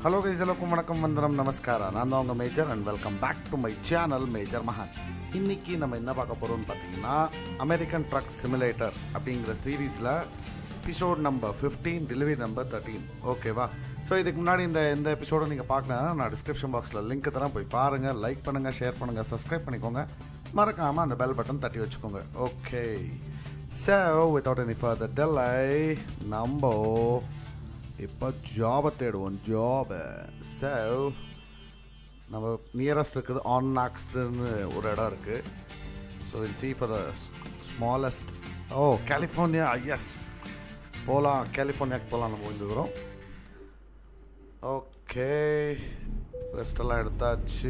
Hello guys எல்லாருக்கும் வணக்கம் வந்தனம் நமஸ்காரம் நான் தான் உங்கள் major and welcome back to my channel major மகான் இன்னைக்கு நம்ம என்ன பார்க்க போகிறோம்னு பார்த்தீங்கன்னா அமெரிக்கன் ட்ரக் சிமுலேட்டர் அப்படிங்கிற சீரீஸில் episode number fifteen delivery number thirteen ஓகேவா ஸோ இதுக்கு முன்னாடி இந்த இந்த எபிசோடை நீங்கள் பார்க்கலன்னா நான் டிஸ்கிரிப்ஷன் பாக்ஸில் லிங்க் தரேன் போய் பாருங்கள் லைக் பண்ணுங்கள் ஷேர் பண்ணுங்கள் சப்ஸ்கிரைப் பண்ணிக்கோங்க மறக்காமல் அந்த பெல் பட்டன் தட்டி வச்சுக்கோங்க okay so without any further delay நம்ம இப்போ ஜாபை தேடுவோம் ஜாபை ஸோ நம்ம நியரஸ்ட் இருக்குது ஆன் நாக்ஸ்டுன்னு ஒரு இடம் இருக்குது so will see far the smallest oh California yes போகலாம் கலிஃபோர்னியாக்கு போகலாம் நம்ம இந்த தூரம் ஓகே ரெஸ்டெல்லாம் எடுத்தாச்சு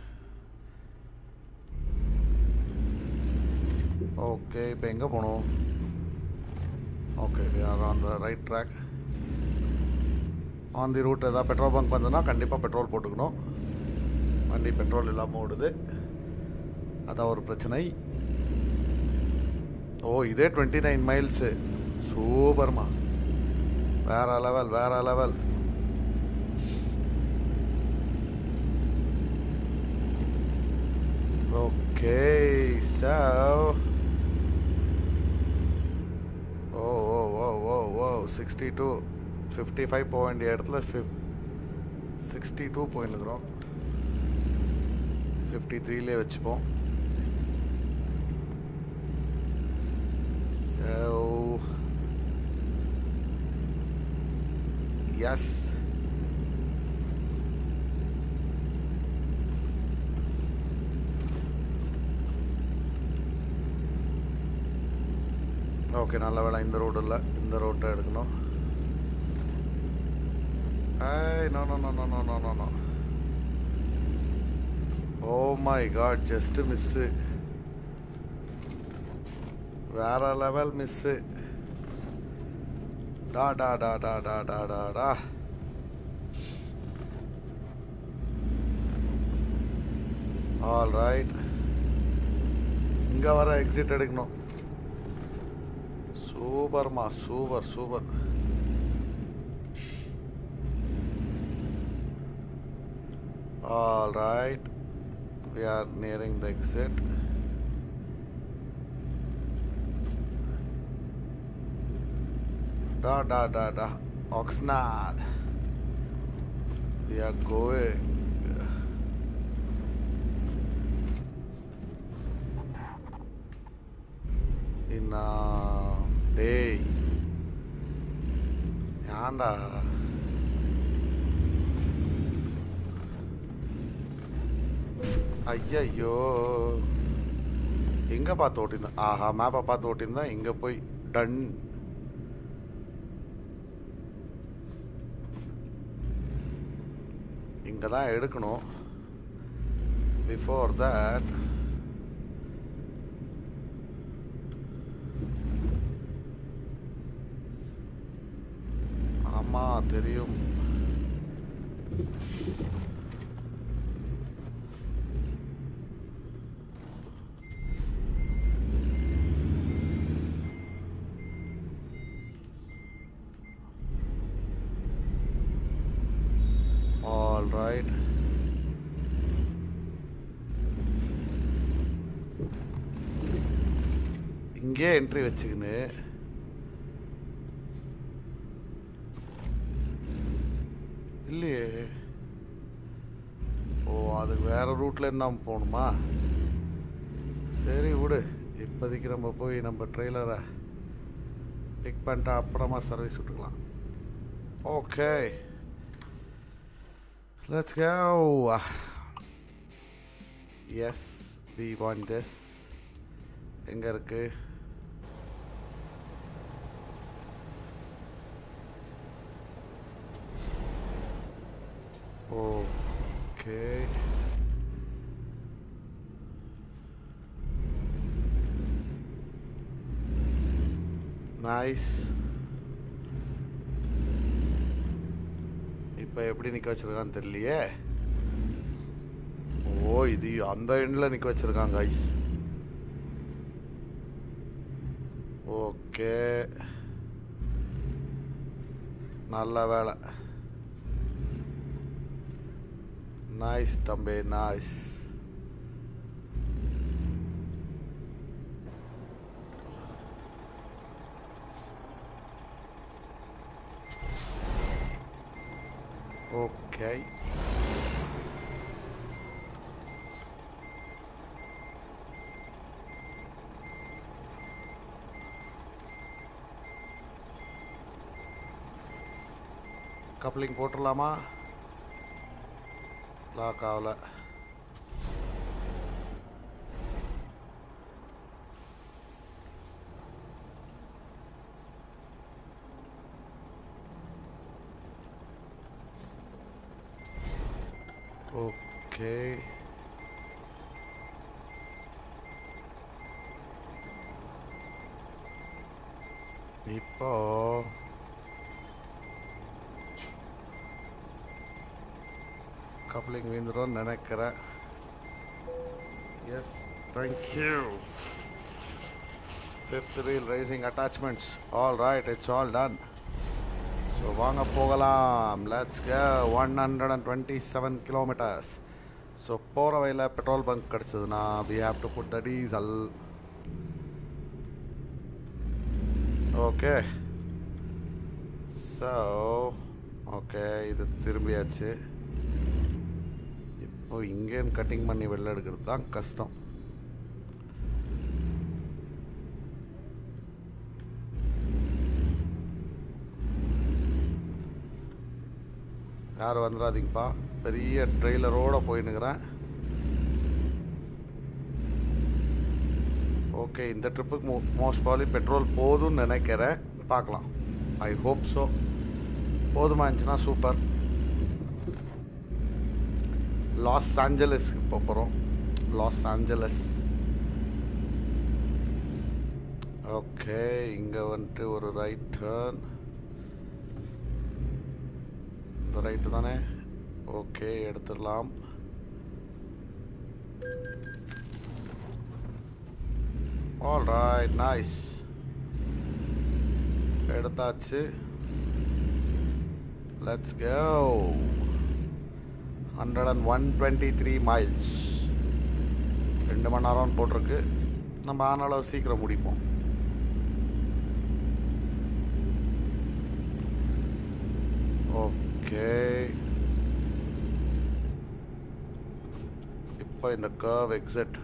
ஓகே இப்போ எங்கே போகணும் okay we are on the right track on the route ஏதாவது பெட்ரோல் பங்க் வந்ததுன்னா கண்டிப்பாக பெட்ரோல் போட்டுக்கணும் வண்டி பெட்ரோல் இல்லாமல் ஓடுது அதான் ஒரு பிரச்சனை ஓ இதே டுவெண்ட்டி நைன் மைல்ஸு சூப்பர்மா வேற லெவல் வேற level okay so oh oh oh oh oh sixty two fifty five போக வேண்டிய இடத்துல ஃபிஃப் சிக்ஸ்டி டூ போயின்னுக்குறோம் ஃபிஃப்டி த்ரீலே வச்சுப்போம் ஸோ எஸ் ஓகே நல்ல வேலை இந்த ரோடு இல்லை இந்த ரோட்டை எடுக்கணும் ஏய் no no no no no no no no oh my god just miss வேற லெவல் மிஸ்ஸு டா டா டா டா டா டா டா டா ஆல் ரைட் இங்கே வர எக்ஸிட் எடுக்கணும் சூப்பர்மா super super All right, we are nearing the exit. Da da da da, Oxnard. We are going. In a day. ஏன்டா ஐயையோ எங்கே பார்த்து ஓட்டியிருந்தேன் ஆஹா மேப்பை பார்த்து ஓட்டியிருந்தேன் இங்கே போய் டன் இங்கே தான் எடுக்கணும் பிஃபோர் தட் ஆமாம் தெரியும் All right. இங்கே என்ட்ரி வச்சுக்கின்னு இல்லையே ஓ அதுக்கு வேற ரூட்ல இருந்து தான் போகணுமா சரி விடு இப்போதைக்கு நம்ம போய் நம்ம ட்ரெய்லரை பிக் பண்ணிட்டு அப்புறமா சர்வீஸ் விட்டுக்கலாம் okay Let's go. Yes, we want this. எங்க இருக்கு ஓகே நைஸ் இப்போ எப்படி நிற்க வச்சிருக்கான்னு தெரியலையே ஓ இது அந்த எண்டில் நிற்க வச்சிருக்காங்க ஐஸ் ஓகே நல்ல வேலை நைஸ் தம்பி நைஸ் ஓகே கப்ளிங் போட்டுடலாமா லாக் ஆகல ஓகே இப்போ கப்ளிங் வீந்துடும் நினைக்கிறேன் yes thank you fifth wheel raising attachments all right it's all done so வாங்க போகலாம் லெட்ஸ் கே one hundred and twenty seven kilometres so போகிற வழியில் பெட்ரோல் பங்க் கிடச்சதுன்னா we have to put the diesel okay so okay இது திரும்பியாச்சு இப்போ இங்கேயும் கட்டிங் பண்ணி வெளில எடுக்கிறது தான் கஷ்டம் யாரும் வந்துடாதீங்கப்பா பெரிய ட்ரெய்லரோடு போயின்னுக்கிறேன் ஓகே இந்த ட்ரிப்புக்கு மோ மோஸ்ட் ப்ராப்ளி பெட்ரோல் போதும்னு நினைக்கிறேன் பார்க்கலாம் ஐ ஹோப் ஸோ போதுமா இருந்துச்சுன்னா சூப்பர் லாஸ் ஆஞ்சலஸ்க்கு இப்போ போகிறோம் லாஸ் ஆஞ்சலஸ் ஓகே இங்கே வந்துட்டு ஒரு ரைட் டர்ன் இந்த ரைட்டு தானே ஓகே எடுத்துடலாம் ஆல் ரைட் நைஸ் எடுத்தாச்சு let's go hundred and one twenty three miles ரெண்டு மணி நேரம் போட்டிருக்கு நம்ம ஆனாலும் சீக்கிரம் முடிப்போம் ஓகே இப்போ இந்த கர்வ் எக்ஸிட்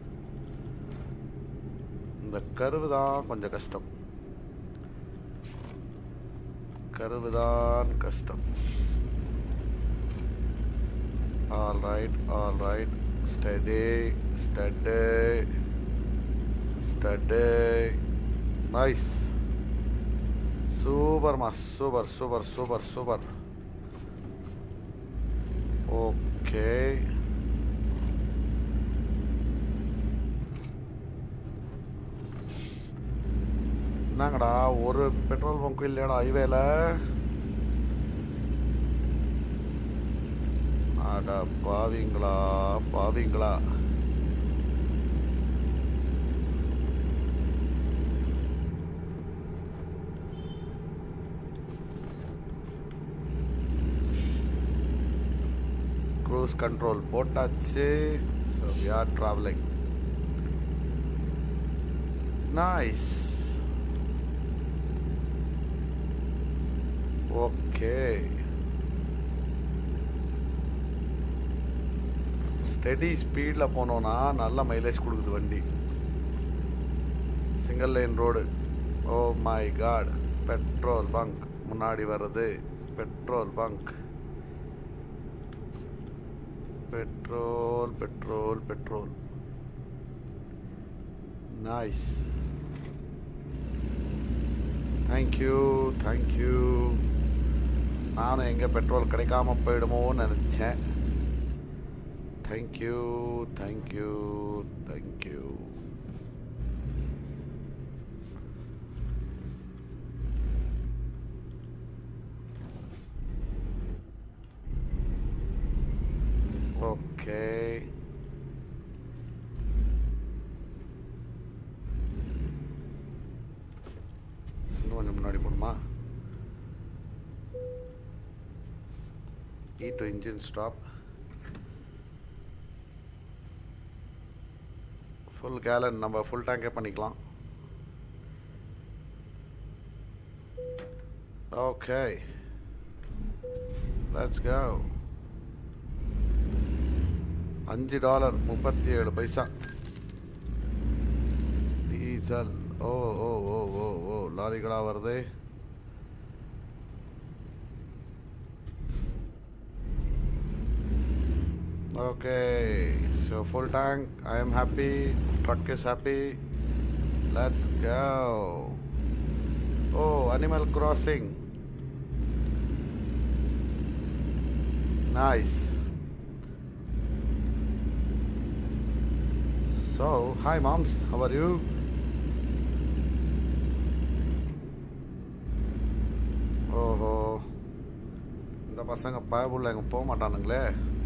இந்த கருவு தான் கொஞ்சம் கஷ்டம் கருவு தான் கஷ்டம் all right all right steady steady steady nice super mass super super super super okay என்னங்கடா ஒரு பெட்ரோல் பங்கும் இல்லையாடா ஹைவேல அட பாவிங்களா பாவிங்களா க்ரூஸ் கண்ட்ரோல் போட்டாச்சு so we are travelling nice okay steady ஸ்பீடில் போனோன்னா நல்ல மைலேஜ் கொடுக்குது வண்டி single lane road oh my god petrol bunk முன்னாடி வர்றது petrol bunk petrol petrol petrol nice thank you thank you நானும் எங்கே பெட்ரோல் கிடைக்காம போயிடுமோன்னு நினச்சேன் தேங்க்யூ தேங்க்யூ தேங்க்யூ ஓகே இன்னும் கொஞ்சம் முன்னாடி போகணுமா E to engine stop full gallon நம்ம ஃபுல் டேங்கே பண்ணிக்கலாம் ஓகே லெட்ஸ் கோ அஞ்சு டாலர் முப்பத்தி ஏழு பைசா டீசல் ஓ ஓ ஓ ஓ ஓ லாரிகளா வருது Okay, so full tank. I am happy. Truck is happy. Let's go. Oh, Animal Crossing. Nice. So, hi moms, how are you? ஓஹோ இந்த பசங்க பயபுள்ள எங்கே போக மாட்டானுங்களே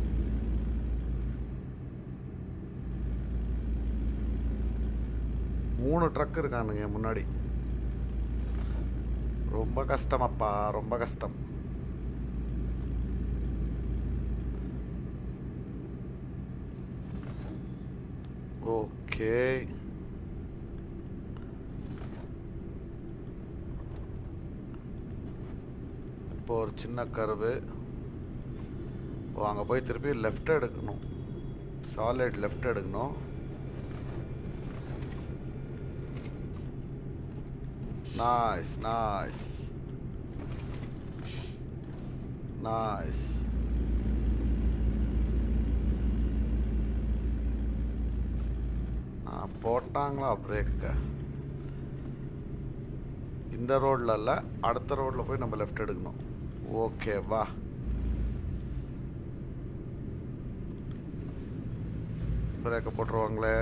மூணு ட்ரக் இருக்கானுங்க முன்னாடி ரொம்ப கஷ்டமப்பா ரொம்ப கஷ்டம் ஓகே இப்போ ஒரு சின்ன கருவு ஓ அங்கே போய் திருப்பி லெஃப்ட் எடுக்கணும் சாலிட் லெஃப்ட் எடுக்கணும் Nice, nice. Nice. ஆ போட்டாங்களா பிரேக்கு இந்த ரோட்ல இல்லை அடுத்த ரோட்டில் போய் நம்ம லெஃப்ட் எடுக்கணும் ஓகே வா பிரேக்கை போட்டுருவாங்களே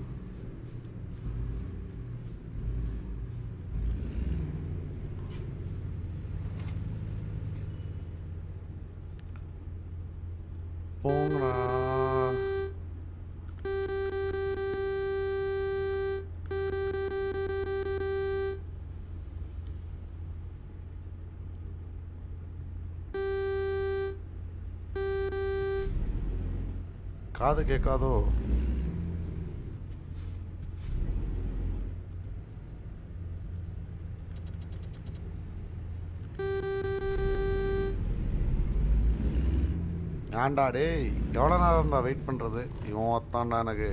போங்கண்ணா காது கேட்காதோ ஏன்டா டேய் எவ்வளோ நேரம்டா வெயிட் பண்ணுறது இவன் ஒத்தான்டா எனக்கு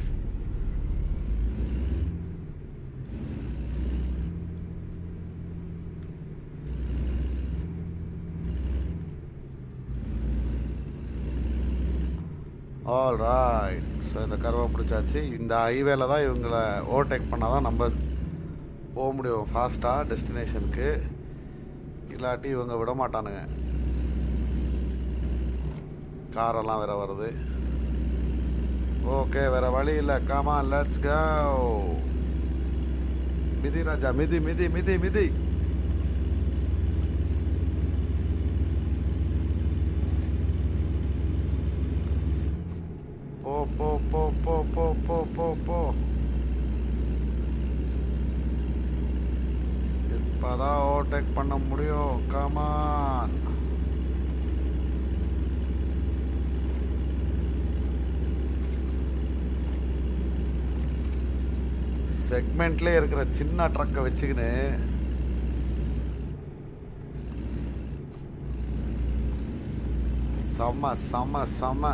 ஆல் ரைட் ஸோ இந்த கருவை பிடிச்சாச்சு இந்த ஹைவேல தான் இவங்களை ஓவர்டேக் பண்ணால் தான் நம்ம போக முடியும் ஃபாஸ்ட்டாக டெஸ்டினேஷனுக்கு இல்லாட்டி இவங்க விட மாட்டானுங்க காரெல்லாம் வேற வருது ஓகே வேற வழி இல்லை காமா லெட்ஸ் கோ மிதி ராஜா மிதி மிதி மிதி மிதி போ போ போ போ போ போ போ போ இப்பதான் ஓவர்டேக் பண்ண முடியும் கமான் செக்மெண்ட்லேயே இருக்கிற சின்ன ட்ரக்கை வச்சுக்கின்னு செம்ம செம்ம செம்ம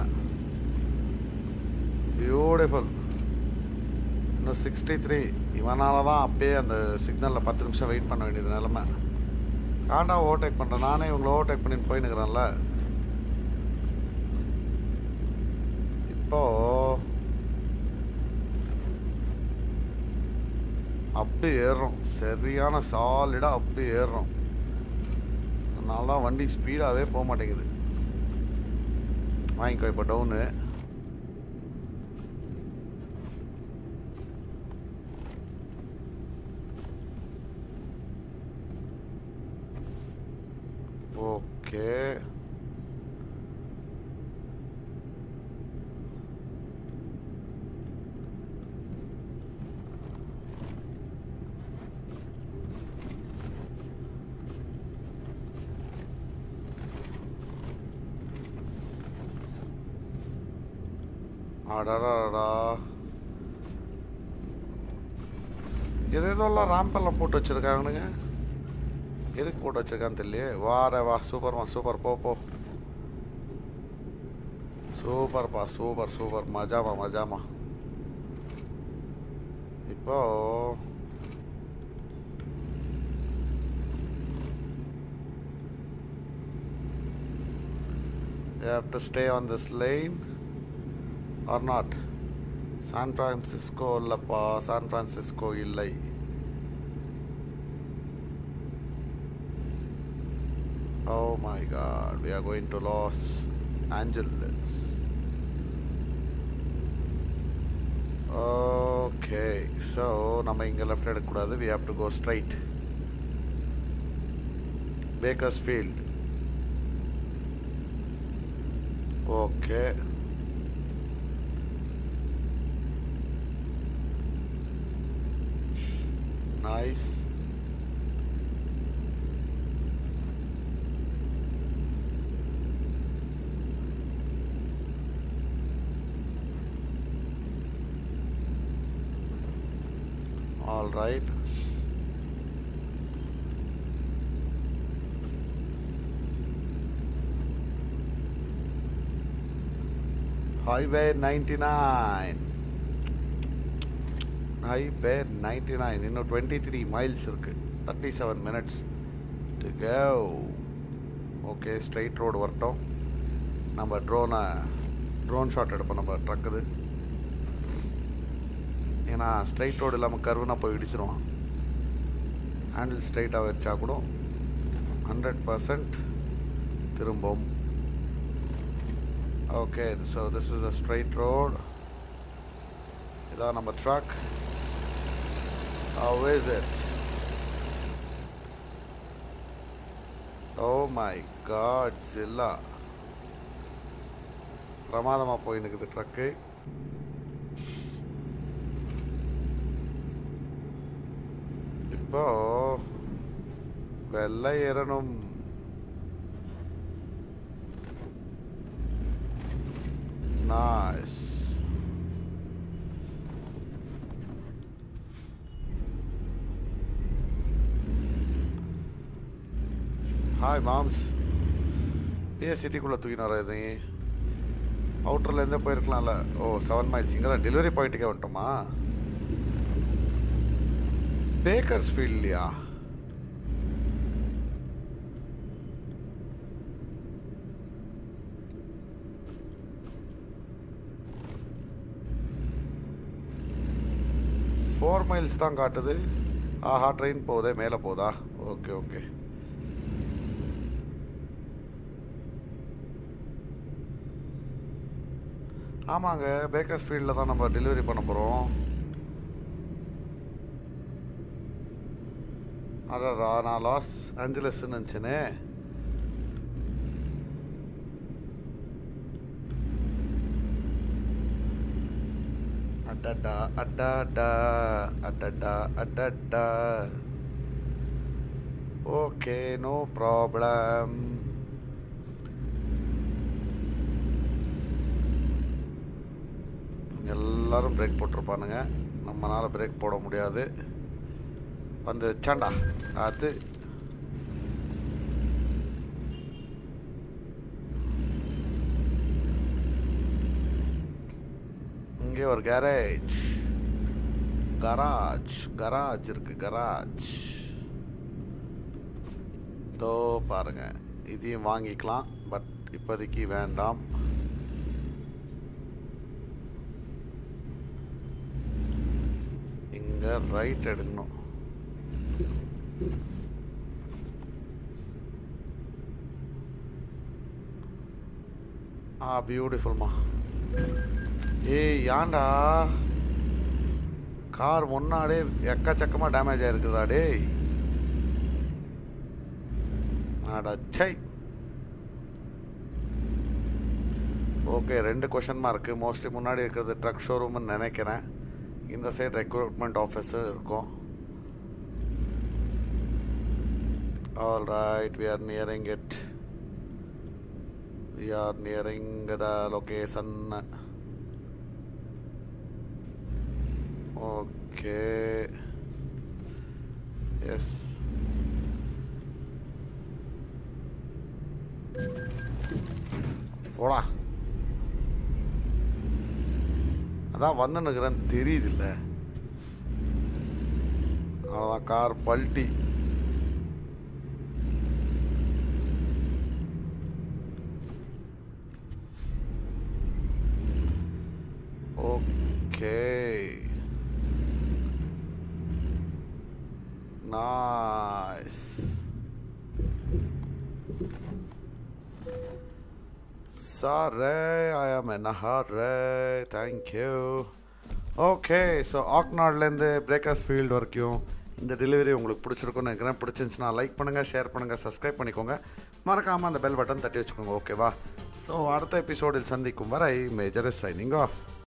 பியூட்டிஃபுல் இன்னும் சிக்ஸ்டி த்ரீ இவனால தான் அப்பயே அந்த சிக்னலில் பத்து நிமிஷம் வெயிட் பண்ண வேண்டியது நிலமை காண்டா ஓவர்டேக் பண்ணுறேன் நானே இவங்களை ஓவர்டேக் பண்ணிட்டு போயின்னுக்கிறேன்ல இப்போ அப்படி ஏறுறோம் சரியான சாலிடாக அப்படி ஏறுறோம் அதனால தான் வண்டி ஸ்பீடாகவே போக மாட்டேங்குது வாங்கிக்கோ இப்போ டவுனு ஓகே அடடா எது எதெல்லாம் ராம்பெல்லாம் போட்டு வச்சுருக்கானுங்க எதுக்கு போட்டு வச்சுருக்கான்னு தெரியலையே வார வா சூப்பர்மா சூப்பர் போ போ சூப்பர்ப்பா சூப்பர் சூப்பர் மஜாமா மஜாமா இப்போ You have to stay on this lane or not. San Francisco இல்லைப்பா சான் ஃப்ரான்சிஸ்கோ இல்லை Oh my god, we are going to Los Angeles. Okay so நம்ம இங்கே லெஃப்ட் எடுக்கக்கூடாது we have to go straight Bakersfield okay nice All right. Highway 99. Highway 99. இன்னும் twenty three miles இருக்கு thirty seven minutes to go okay straight road வரட்டும் நம்ம ட்ரோனை drone shot எடுப்போம் நம்ம ட்ரக்குது ஏன்னா ஸ்ட்ரைட் ரோடு இல்லாமல் கருவுனா போய் இடிச்சிருவான் ஹேண்டில் ஸ்ட்ரைட்டாக வச்சா கூட ஹண்ட்ரட் பர்சன்ட் திரும்பும் okay so this is a straight road இதான் நம்ம truck how is it oh my god சில்லா பிரமாதமாக போயின்னுக்குது ட்ரக்கு இப்போ வெள்ளை ஏறணும் நைஸ் ஹாய் மாம்ஸ் ஏ சிட்டிக்குள்ளே தூக்கினாரா இது அவுட்டர்லேருந்தே போயிருக்கலாம்ல ஓ செவன் மைல்ஸ் இங்கே தான் டெலிவரி பாயிண்ட்டுக்கே வந்துட்டோமா பேக்கர்ஸ் ஃபீல்ட்லையா ஃபோர் மைல்ஸ் தான் காட்டுது ஆஹா ட்ரெயின் போகுதே மேலே போதா ஓகே ஓகே ஆமாங்க பேக்கர்ஸ் ஃபீல்டில் தான் நம்ம டெலிவரி பண்ண போகிறோம் அடடா நான் லாஸ் ஏஞ்சலஸ்ன்னு நினச்சேனே அடடா அடடா அடடா அடடா ஓகே நோ ப்ராப்ளம் எல்லாரும் பிரேக் போட்டிருப்பானுங்க நம்மளால் பிரேக் போட முடியாது வந்து வச்சாண்டா அது இங்கே ஒரு கேரேஜ் கராஜ் கராஜ் இருக்கு கராஜ் தோ பாருங்க இதையும் வாங்கிக்கலாம் பட் இப்போதைக்கு வேண்டாம் இங்கே ரைட் எடுக்கணும் ஆ பியூட்டிஃபுல்மா ஏய் ஏன்டா கார் முன்னாடியே எக்கச்சக்கமாக டேமேஜ் ஆயிருக்குதா டேய் அடச்சை ஓகே ரெண்டு கொஷன் மார்க்கு மோஸ்ட்லி முன்னாடி இருக்கிறது ட்ரக் ஷோரூம்னு நினைக்கிறேன் இந்த சைடு ரெக்ரூட்மெண்ட் ஆஃபீஸும் இருக்கும் all right we are nearing it we are nearing the location okay yes போடா அதான் வந்துன்னுக்குறேன் தெரியுதுல்ல அவ்வளோதான் கார் பல்ட்டி okay nice Sorry, I am in a hurry. Thank you. Okay so ஆக்நாட்லேருந்து பிரேக்கர்ஸ் ஃபீல்டு வரைக்கும் இந்த டெலிவரி உங்களுக்கு பிடிச்சிருக்கும்னு நினைக்கிறேன் பிடிச்சிருந்துச்சுன்னா லைக் பண்ணுங்கள் ஷேர் பண்ணுங்கள் சப்ஸ்கிரைப் பண்ணிக்கோங்க மறக்காமல் அந்த பெல் பட்டன் தட்டி வச்சுக்கோங்க ஓகேவா ஸோ அடுத்த எபிசோடில் சந்திக்கும் வரை மேஜர் இஸ் சைனிங் ஆஃப்